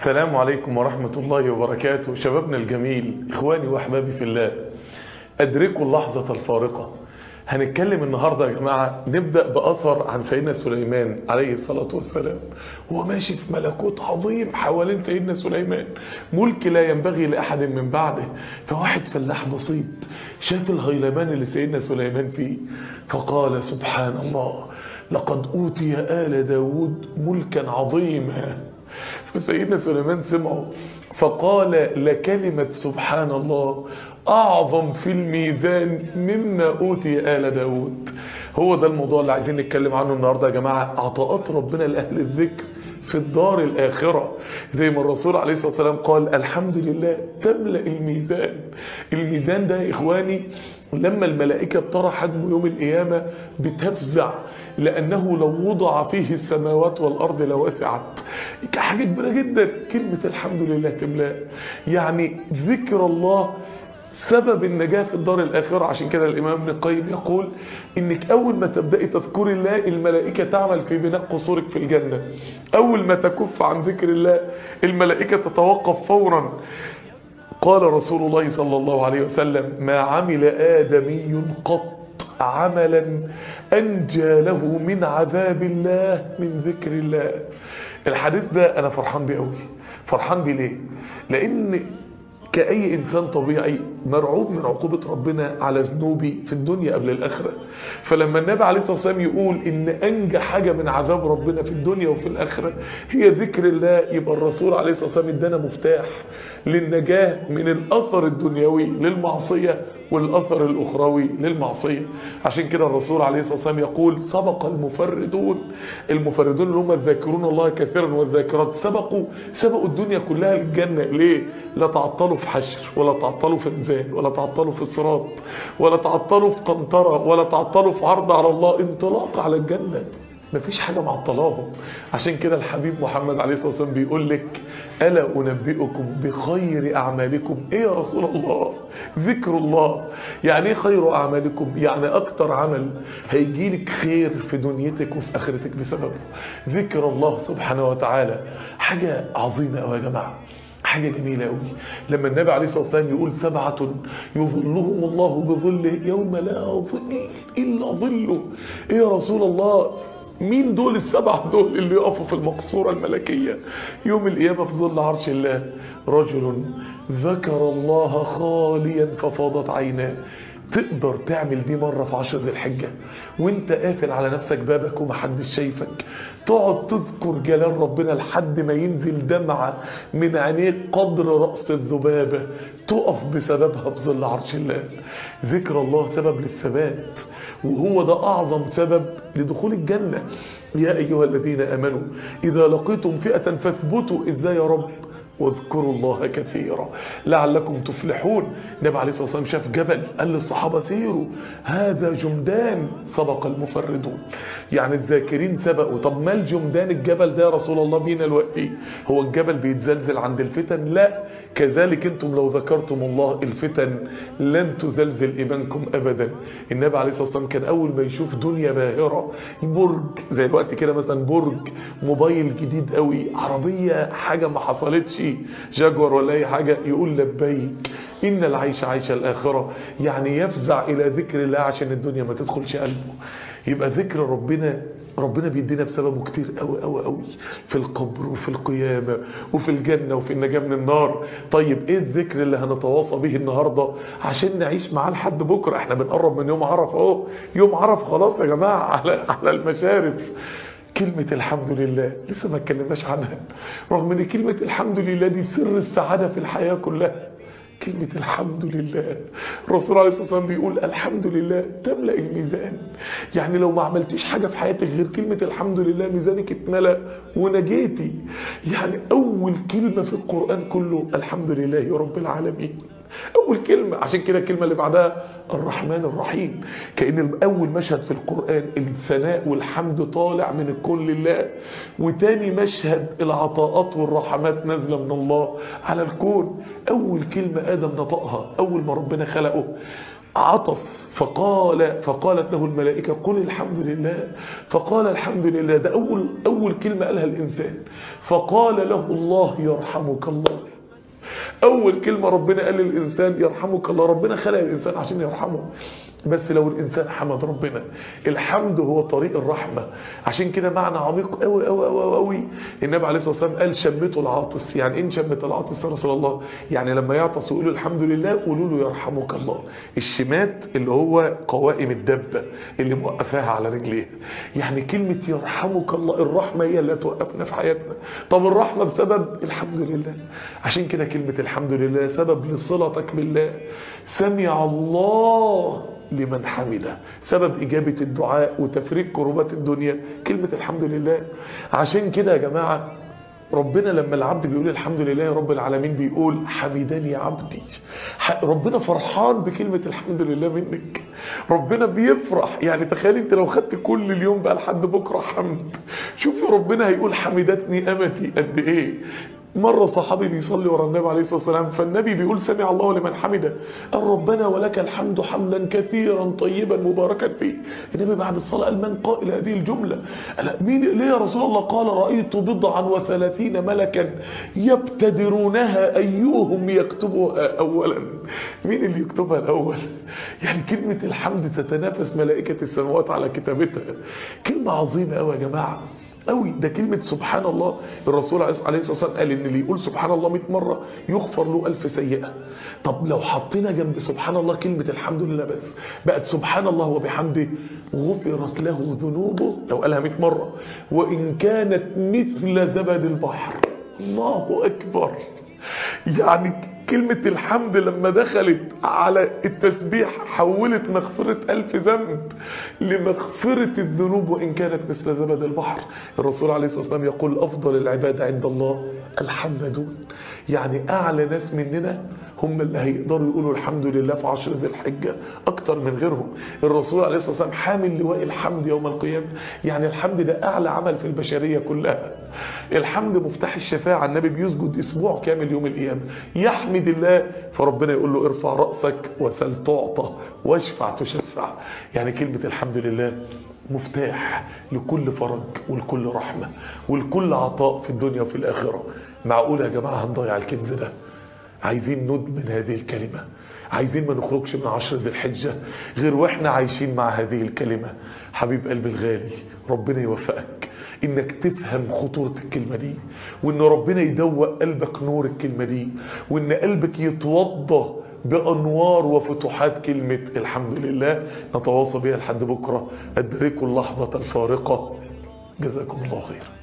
السلام عليكم ورحمة الله وبركاته شبابنا الجميل إخواني وأحبابي في الله أدركوا اللحظة الفارقة هنتكلم النهاردة يا جماعة نبدأ بأثر عن سيدنا سليمان عليه الصلاة والسلام هو ماشي في ملكوت عظيم حوالين سيدنا سليمان ملك لا ينبغي لأحد من بعده فواحد فلاح بسيط شاف الهيلمان اللي سيدنا سليمان فيه فقال سبحان الله لقد أوتي آل داود ملكا عظيما فسيدنا سليمان سمعه فقال لكلمة سبحان الله أعظم في الميزان مما أوتي آل داود هو ده الموضوع اللي عايزين نتكلم عنه النهاردة يا جماعة عطاءات ربنا لأهل الذكر في الدار الآخرة زي ما الرسول عليه الصلاة والسلام قال الحمد لله تملأ الميزان الميزان ده يا إخواني لما الملائكة بترى حجم يوم القيامة بتفزع لأنه لو وضع فيه السماوات والأرض لوسعت حاجة كبيرة جدا كلمة الحمد لله تملأ يعني ذكر الله سبب النجاة في الدار الآخرة عشان كده الإمام ابن القيم يقول إنك أول ما تبدأي تذكر الله الملائكة تعمل في بناء قصورك في الجنة أول ما تكف عن ذكر الله الملائكة تتوقف فورا قال رسول الله صلى الله عليه وسلم ما عمل آدمي قط عملا أنجى له من عذاب الله من ذكر الله الحديث ده أنا فرحان بيه قوي فرحان بيه ليه لأن كأي إنسان طبيعي مرعوب من عقوبة ربنا على ذنوبي في الدنيا قبل الآخرة فلما النبي عليه الصلاة والسلام يقول إن أنجى حاجة من عذاب ربنا في الدنيا وفي الآخرة هي ذكر الله يبقى الرسول عليه الصلاة والسلام ادانا مفتاح للنجاة من الأثر الدنيوي للمعصية والأثر الأخروي للمعصية عشان كده الرسول عليه الصلاة والسلام يقول سبق المفردون المفردون اللي هم الذاكرون الله كثيرا والذاكرات سبقوا سبقوا الدنيا كلها للجنة ليه؟ لا تعطلوا في حشر ولا تعطلوا في ميزان ولا تعطلوا في صراط ولا تعطلوا في قنطرة ولا تعطلوا في عرض على الله انطلاق على الجنة مفيش حاجة معطلاهم عشان كده الحبيب محمد عليه الصلاة والسلام بيقول لك ألا أنبئكم بخير أعمالكم إيه يا رسول الله ذكر الله يعني إيه خير أعمالكم يعني أكتر عمل هيجيلك خير في دنيتك وفي آخرتك بسببه ذكر الله سبحانه وتعالى حاجة عظيمة أوي يا جماعة حاجة جميلة قوي لما النبي عليه الصلاة والسلام يقول سبعة يظلهم الله بظله يوم لا ظل إلا ظله إيه يا رسول الله مين دول السبعة دول اللي يقفوا في المقصورة الملكية يوم القيامة في ظل عرش الله رجل ذكر الله خاليا ففاضت عيناه تقدر تعمل دي مرة في عشر ذي الحجة وانت قافل على نفسك بابك ومحدش شايفك تقعد تذكر جلال ربنا لحد ما ينزل دمعة من عينيك قدر رأس الذبابة تقف بسببها بظل عرش الله ذكر الله سبب للثبات وهو ده أعظم سبب لدخول الجنة يا أيها الذين أمنوا إذا لقيتم فئة فاثبتوا إزاي يا رب واذكروا الله كثيرا لعلكم تفلحون النبي عليه الصلاة والسلام شاف جبل قال للصحابة سيروا هذا جمدان سبق المفردون يعني الذاكرين سبقوا طب ما الجمدان الجبل ده يا رسول الله بينا الوقتي هو الجبل بيتزلزل عند الفتن لا كذلك انتم لو ذكرتم الله الفتن لن تزلزل ايمانكم ابدا النبي عليه الصلاة والسلام كان اول ما يشوف دنيا باهرة برج زي الوقت كده مثلا برج موبايل جديد قوي عربية حاجة ما حصلتش جاكور ولا اي حاجة يقول لبيك ان العيش عيش الاخرة يعني يفزع الى ذكر الله عشان الدنيا ما تدخلش قلبه يبقى ذكر ربنا ربنا بيدينا بسببه كتير قوي قوي قوي في القبر وفي القيامة وفي الجنة وفي النجاة من النار طيب ايه الذكر اللي هنتواصى به النهاردة عشان نعيش معاه لحد بكرة احنا بنقرب من يوم عرف اهو يوم عرف خلاص يا جماعة على, على المشارف كلمة الحمد لله لسه ما اتكلمناش عنها رغم ان كلمة الحمد لله دي سر السعادة في الحياة كلها كلمة الحمد لله الرسول عليه الصلاة والسلام بيقول الحمد لله تملأ الميزان يعني لو ما عملتيش حاجة في حياتك غير كلمة الحمد لله ميزانك اتملأ ونجيتي يعني أول كلمة في القرآن كله الحمد لله رب العالمين أول كلمة عشان كده الكلمة اللي بعدها الرحمن الرحيم كأن أول مشهد في القرآن الثناء والحمد طالع من الكل لله وتاني مشهد العطاءات والرحمات نازلة من الله على الكون أول كلمة آدم نطقها أول ما ربنا خلقه عطس فقال فقالت له الملائكة قل الحمد لله فقال الحمد لله ده أول, أول كلمة قالها الإنسان فقال له الله يرحمك الله أول كلمة ربنا قال للإنسان يرحمك الله ربنا خلق الإنسان عشان يرحمه بس لو الإنسان حمد ربنا الحمد هو طريق الرحمة عشان كده معنى عميق قوي قوي قوي قوي النبي عليه الصلاة والسلام قال شمته العاطس يعني إيه شمت العاطس يا رسول الله يعني لما يعطس ويقولوا الحمد لله قولوا له يرحمك الله الشمات اللي هو قوائم الدبة اللي موقفاها على رجليها يعني كلمة يرحمك الله الرحمة هي اللي توقفنا في حياتنا طب الرحمة بسبب الحمد لله عشان كده كلمة الحمد لله سبب لصلتك بالله سمع الله لمن حمده سبب إجابة الدعاء وتفريق كربات الدنيا كلمة الحمد لله عشان كده يا جماعة ربنا لما العبد بيقول الحمد لله يا رب العالمين بيقول حمدني عبدي ربنا فرحان بكلمة الحمد لله منك ربنا بيفرح يعني تخيل انت لو خدت كل اليوم بقى لحد بكرة حمد شوفي ربنا هيقول حمدتني أمتي قد ايه مرة صحابي بيصلي ورا النبي عليه الصلاة والسلام فالنبي بيقول سمع الله لمن حمده قال ربنا ولك الحمد حمدا كثيرا طيبا مباركا فيه النبي بعد الصلاة قال من قائل هذه الجملة قال مين ليه يا رسول الله قال رأيت بضعا وثلاثين ملكا يبتدرونها أيهم يكتبها أولا مين اللي يكتبها الأول يعني كلمة الحمد تتنافس ملائكة السماوات على كتابتها كلمة عظيمة قوي يا جماعة قوي ده كلمة سبحان الله الرسول عليه الصلاة والسلام قال ان اللي يقول سبحان الله 100 مرة يغفر له ألف سيئة طب لو حطينا جنب سبحان الله كلمة الحمد لله بس بقت سبحان الله وبحمده غفرت له ذنوبه لو قالها 100 مرة وإن كانت مثل زبد البحر الله أكبر يعني كلمة الحمد لما دخلت على التسبيح حولت مغفرة ألف ذنب لمغفرة الذنوب وإن كانت مثل زبد البحر الرسول عليه الصلاة والسلام يقول أفضل العبادة عند الله الحمدون يعني أعلى ناس مننا هم اللي هيقدروا يقولوا الحمد لله في عشر ذي الحجة أكتر من غيرهم الرسول عليه الصلاة والسلام حامل لواء الحمد يوم القيامة يعني الحمد ده أعلى عمل في البشرية كلها الحمد مفتاح الشفاعة النبي بيسجد أسبوع كامل يوم القيامة يحمد الله فربنا يقول له ارفع رأسك وسل تعطى واشفع تشفع يعني كلمة الحمد لله مفتاح لكل فرج ولكل رحمة ولكل عطاء في الدنيا وفي الآخرة معقول يا جماعة هنضيع الكنز ده عايزين ندمن هذه الكلمة عايزين ما نخرجش من عشر ذي الحجة غير واحنا عايشين مع هذه الكلمة حبيب قلبي الغالي ربنا يوفقك انك تفهم خطورة الكلمة دي وان ربنا يدوق قلبك نور الكلمة دي وان قلبك يتوضى بأنوار وفتوحات كلمة الحمد لله نتواصل بها لحد بكرة أدركوا اللحظة الفارقة جزاكم الله خير